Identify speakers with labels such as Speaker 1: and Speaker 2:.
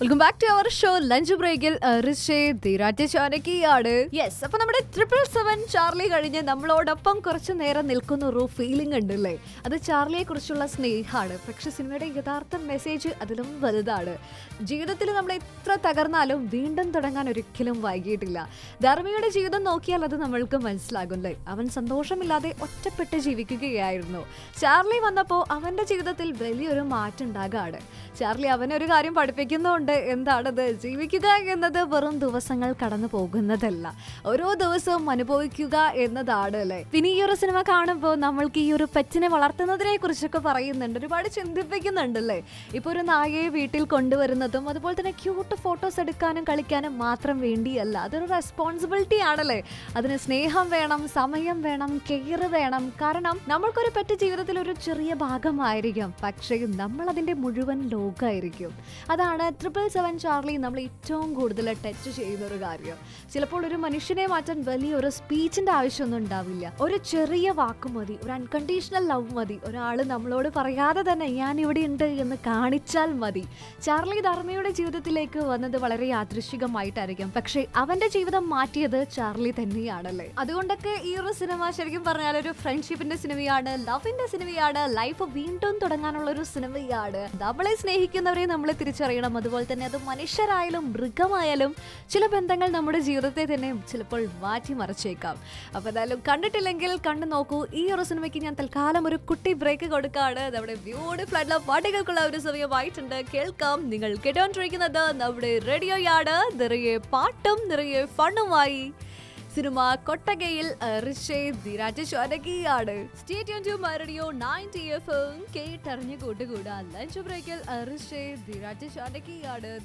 Speaker 1: welcome back to our show lunch ബ്രേക്കിൽ ആണ് yes അപ്പൊ നമ്മുടെ ട്രിപ്പിൾ സെവൻ ചാർലി കഴിഞ്ഞ് നമ്മളോടൊപ്പം കുറച്ചു നേരം നിൽക്കുന്ന ഒരു ഫീലിംഗ് ഉണ്ടല്ലേ അത് ചാർലിയെ കുറിച്ചുള്ള സ്നേഹമാണ് പക്ഷെ സിനിമയുടെ യഥാർത്ഥ മെസ്സേജ് അതിലും വലുതാണ് ജീവിതത്തിൽ നമ്മൾ എത്ര തകർന്നാലും വീണ്ടും തുടങ്ങാൻ ഒരിക്കലും വൈകിയിട്ടില്ല ധർമ്മിയുടെ ജീവിതം നോക്കിയാൽ അത് നമ്മൾക്ക് മനസ്സിലാകുമല്ലേ അവൻ സന്തോഷമില്ലാതെ ഒറ്റപ്പെട്ട് ജീവിക്കുകയായിരുന്നു ചാർലി വന്നപ്പോൾ അവന്റെ ജീവിതത്തിൽ വലിയൊരു മാറ്റം ഉണ്ടാകാണ് ചാർലി അവനൊരു കാര്യം പഠിപ്പിക്കുന്നുണ്ട് എന്താണത് ജീവിക്കുക എന്നത് വെറും ദിവസങ്ങൾ കടന്നു പോകുന്നതല്ല ഓരോ ദിവസവും അനുഭവിക്കുക എന്നതാണ് അല്ലേ പിന്നെ ഈ ഒരു സിനിമ കാണുമ്പോൾ നമ്മൾക്ക് ഈ ഒരു പെറ്റിനെ വളർത്തുന്നതിനെ കുറിച്ചൊക്കെ പറയുന്നുണ്ട് ഒരുപാട് ചിന്തിപ്പിക്കുന്നുണ്ടല്ലേ ഇപ്പൊ ഒരു നായയെ വീട്ടിൽ കൊണ്ടുവരുന്നതും അതുപോലെ തന്നെ ക്യൂട്ട് ഫോട്ടോസ് എടുക്കാനും കളിക്കാനും മാത്രം വേണ്ടിയല്ല അതൊരു റെസ്പോൺസിബിലിറ്റി ആണല്ലേ അതിന് സ്നേഹം വേണം സമയം വേണം കെയർ വേണം കാരണം നമ്മൾക്കൊരു പെറ്റ് ജീവിതത്തിൽ ഒരു ചെറിയ ഭാഗമായിരിക്കും പക്ഷേ നമ്മൾ അതിന്റെ മുഴുവൻ ലോകമായിരിക്കും അതാണ് ട്രിപ്പിൾ സെവൻ ചാർലി നമ്മൾ ഏറ്റവും കൂടുതൽ ടച്ച് ചെയ്യുന്ന ഒരു കാര്യം ചിലപ്പോൾ ഒരു മനുഷ്യനെ മാറ്റാൻ വലിയൊരു സ്പീച്ചിന്റെ ആവശ്യമൊന്നും ഉണ്ടാവില്ല ഒരു ചെറിയ വാക്ക് മതി ഒരു അൺകണ്ടീഷണൽ ലവ് മതി ഒരാൾ നമ്മളോട് പറയാതെ തന്നെ ഞാൻ ഇവിടെ ഉണ്ട് എന്ന് കാണിച്ചാൽ മതി ചാർലി ധർമ്മയുടെ ജീവിതത്തിലേക്ക് വന്നത് വളരെ യാദൃശികമായിട്ടായിരിക്കും പക്ഷേ അവന്റെ ജീവിതം മാറ്റിയത് ചാർലി തന്നെയാണല്ലേ അതുകൊണ്ടൊക്കെ ഈ ഒരു സിനിമ ശരിക്കും പറഞ്ഞാൽ ഒരു ഫ്രണ്ട്ഷിപ്പിന്റെ സിനിമയാണ് ലവിന്റെ സിനിമയാണ് ലൈഫ് വീണ്ടും തുടങ്ങാനുള്ള ഒരു സിനിമയാണ് നമ്മളെ സ്നേഹിക്കുന്നവരെ നമ്മൾ തിരിച്ചറിയണം അതുപോലെ തന്നെ അത് മനുഷ്യരായാലും മൃഗമായാലും ചില ബന്ധങ്ങൾ നമ്മുടെ ജീവിതത്തെ തന്നെ ചിലപ്പോൾ മാറ്റിമറിച്ചേക്കാം അപ്പൊ എന്തായാലും കണ്ടിട്ടില്ലെങ്കിൽ കണ്ടു നോക്കൂ ഈ ഒരു സിനിമയ്ക്ക് ഞാൻ തൽക്കാലം ഒരു കുട്ടി ബ്രേക്ക് കൊടുക്കാണ് നമ്മുടെ ബ്യൂട്ടിഫുൾ ആയിട്ടുള്ള പാട്ടുകൾക്കുള്ള ഒരു സമയമായിട്ടുണ്ട് കേൾക്കാം നിങ്ങൾ കേട്ടോണ്ടിരിക്കുന്നത് നമ്മുടെ റേഡിയോയാണ് നിറയെ പാട്ടും നിറയെ ഫണ്ണുമായി സിനിമ കൊട്ടകയിൽ ഋഷേ ധീരാജ് ആണ് stay tuned to radio ninety F കേട്ടറിഞ്ഞു കൂട്ടുകൂടാ ലഞ്ച് ബ്രേക്കിൽ ഋഷേ ധീരാജ് ആണ്